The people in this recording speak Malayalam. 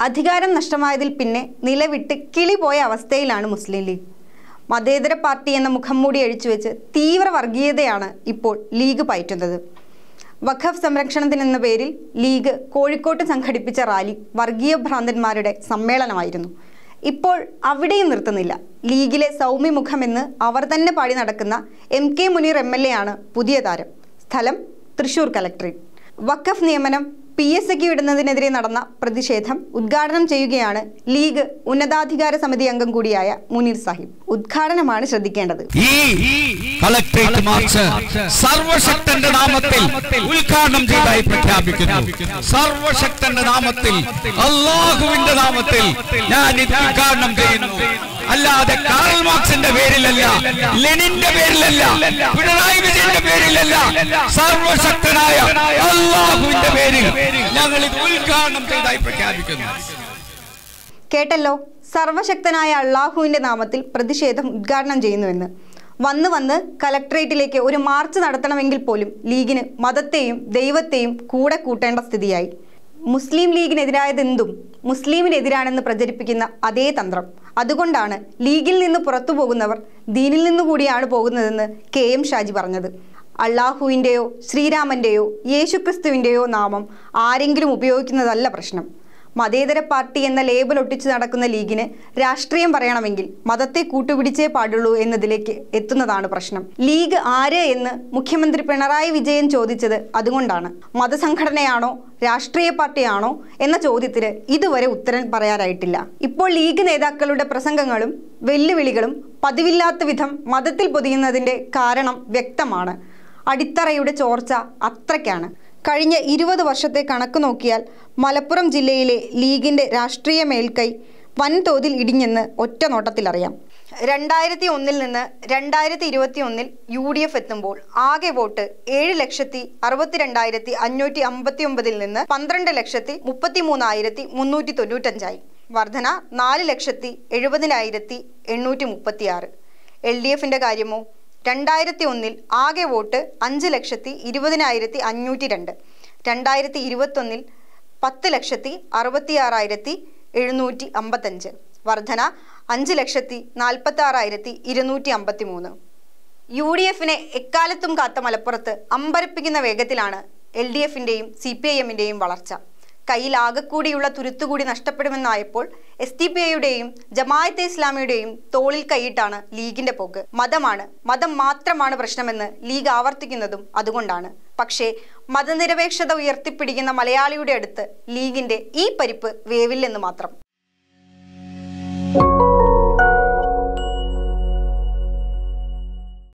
അധികാരം നഷ്ടമായതിൽ പിന്നെ നിലവിട്ട് കിളി പോയ അവസ്ഥയിലാണ് മുസ്ലിം ലീഗ് മതേതര പാർട്ടി എന്ന മുഖംമൂടി അഴിച്ചുവെച്ച് തീവ്ര വർഗീയതയാണ് ഇപ്പോൾ ലീഗ് പയറ്റുന്നത് വഖഫ് സംരക്ഷണത്തിനെന്ന പേരിൽ ലീഗ് കോഴിക്കോട്ട് സംഘടിപ്പിച്ച റാലി വർഗീയ ഭ്രാന്തന്മാരുടെ സമ്മേളനമായിരുന്നു ഇപ്പോൾ അവിടെയും നിർത്തുന്നില്ല ലീഗിലെ സൗമ്യമുഖമെന്ന് അവർ തന്നെ പാടി നടക്കുന്ന M K Muneer M L A ആണ് പുതിയ താരം സ്ഥലം തൃശൂർ കലക്ടറേറ്റ് വഖഫ് നിയമനം പി എസ് സിക്ക് വിടുന്നതിനെതിരെ നടന്ന പ്രതിഷേധം ഉദ്ഘാടനം ചെയ്യുകയാണ് ലീഗ് ഉന്നതാധികാര സമിതി അംഗം കൂടിയായ മുനീർ സാഹിബ് ഉദ്ഘാടനമാണ് ശ്രദ്ധിക്കേണ്ടത് ഈ കളക്ടറേറ്റ് മാർച്ച് സർവശക്തന്റെ നാമത്തിൽ ഉദ്ഘാടനം ചെയ്തതായി പ്രഖ്യാപിക്കുന്നു സർവശക്തന്റെ നാമത്തിൽ അള്ളാഹുവിന്റെ നാമത്തിൽ ഞാൻ ഇത് ഉദ്ഘാടനം ചെയ്യുന്നു അല്ലാതെ കാറൽ മാർക്സിന്റെ പേരിലല്ല ലെനിന്റെ പേരിലല്ല പിണറായി വിജയന്റെ പേരിലല്ല സർവശക്തനായ അള്ളാഹുവിന്റെ പേരിൽ ഞങ്ങൾ ഇത് ഉദ്ഘാടനം ചെയ്തതായി പ്രഖ്യാപിക്കുന്നു കേട്ടല്ലോ സർവശക്തനായ അള്ളാഹുവിന്റെ നാമത്തിൽ പ്രതിഷേധം ഉദ്ഘാടനം ചെയ്യുന്നുവെന്ന് വന്ന് വന്ന് കലക്ട്രേറ്റിലേക്ക് ഒരു മാർച്ച് നടത്തണമെങ്കിൽ പോലും ലീഗിന് മതത്തെയും ദൈവത്തെയും കൂടെ കൂട്ടേണ്ട സ്ഥിതിയായി മുസ്ലിം ലീഗിനെതിരായതെന്തും മുസ്ലിമിനെതിരാണെന്ന് പ്രചരിപ്പിക്കുന്ന അതേ തന്ത്രം അതുകൊണ്ടാണ് ലീഗിൽ നിന്ന് പുറത്തു പോകുന്നവർ ദീനിൽ നിന്ന് കൂടിയാണ് പോകുന്നതെന്ന് കെ എം ഷാജി പറഞ്ഞത് അള്ളാഹുവിൻ്റെയോ ശ്രീരാമൻ്റെയോ യേശുക്രിസ്തുവിൻ്റെയോ നാമം ആരെങ്കിലും ഉപയോഗിക്കുന്നതല്ല പ്രശ്നം മതേതര പാർട്ടി എന്ന ലേബൽ ഒട്ടിച്ചു നടക്കുന്ന ലീഗിന് രാഷ്ട്രീയം പറയണമെങ്കിൽ മതത്തെ കൂട്ടുപിടിച്ചേ പാടുള്ളൂ എന്നതിലേക്ക് എത്തുന്നതാണ് പ്രശ്നം ലീഗ് ആര് എന്ന് മുഖ്യമന്ത്രി പിണറായി വിജയൻ ചോദിച്ചത് അതുകൊണ്ടാണ് മതസംഘടനയാണോ രാഷ്ട്രീയ പാർട്ടിയാണോ എന്ന ചോദ്യത്തിന് ഇതുവരെ ഉത്തരം പറയാനായിട്ടില്ല ഇപ്പോൾ ലീഗ് നേതാക്കളുടെ പ്രസംഗങ്ങളും വെല്ലുവിളികളും പതിവില്ലാത്ത വിധം മതത്തിൽ പൊതിയുന്നതിന്റെ കാരണം വ്യക്തമാണ് അടിത്തറയുടെ ചോർച്ച അത്രയ്ക്കാണ് കഴിഞ്ഞ ഇരുപത് വർഷത്തെ കണക്ക് നോക്കിയാൽ മലപ്പുറം ജില്ലയിലെ ലീഗിന്റെ രാഷ്ട്രീയ മേൽക്കൈ വൻതോതിൽ ഇടിഞ്ഞെന്ന് ഒറ്റ നോട്ടത്തിലറിയാം രണ്ടായിരത്തി ഒന്നിൽ നിന്ന് രണ്ടായിരത്തി ഇരുപത്തി ഒന്നിൽ യു ഡി എഫ് എത്തുമ്പോൾ ആകെ വോട്ട് ഏഴ് ലക്ഷത്തി അറുപത്തിരണ്ടായിരത്തി അഞ്ഞൂറ്റി അമ്പത്തി ഒമ്പതിൽ നിന്ന് പന്ത്രണ്ട് ലക്ഷത്തി മുപ്പത്തി മൂന്നായിരത്തി മുന്നൂറ്റി തൊണ്ണൂറ്റഞ്ചായി വർധന നാല് ലക്ഷത്തി എഴുപതിനായിരത്തി എണ്ണൂറ്റി മുപ്പത്തി ആറ് എൽ ഡി എഫിന്റെ കാര്യമോ രണ്ടായിരത്തി ഒന്നിൽ ആകെ വോട്ട് അഞ്ച് ലക്ഷത്തി ഇരുപതിനായിരത്തി അഞ്ഞൂറ്റി രണ്ട് രണ്ടായിരത്തി ഇരുപത്തൊന്നിൽ പത്ത് ലക്ഷത്തി അറുപത്തി ആറായിരത്തി എഴുന്നൂറ്റി അമ്പത്തഞ്ച് വർധന അഞ്ച് ലക്ഷത്തി നാൽപ്പത്തി ആറായിരത്തി ഇരുന്നൂറ്റി അമ്പത്തി മൂന്ന് യു ഡി എഫിനെ എക്കാലത്തും കാത്ത മലപ്പുറത്ത് അമ്പരപ്പിക്കുന്ന വേഗത്തിലാണ് എൽ ഡി എഫിൻ്റെയും സി പി ഐ എമ്മിൻ്റെയും വളർച്ച കയ്യിൽ ആകെക്കൂടിയുള്ള തുരുത്തുകൂടി നഷ്ടപ്പെടുമെന്നായപ്പോൾ എസ് ടി പി ഐയുടെയും ജമായത്തെ ഇസ്ലാമിയുടെയും തോളിൽ കൈയിട്ടാണ് ലീഗിന്റെ പോക്ക് മതമാണ് മതം മാത്രമാണ് പ്രശ്നമെന്ന് ലീഗ് ആവർത്തിക്കുന്നതും അതുകൊണ്ടാണ് പക്ഷേ മതനിരപേക്ഷത ഉയർത്തിപ്പിടിക്കുന്ന മലയാളിയുടെ അടുത്ത് ലീഗിന്റെ ഈ പരിപ്പ് വേവില്ലെന്ന് മാത്രം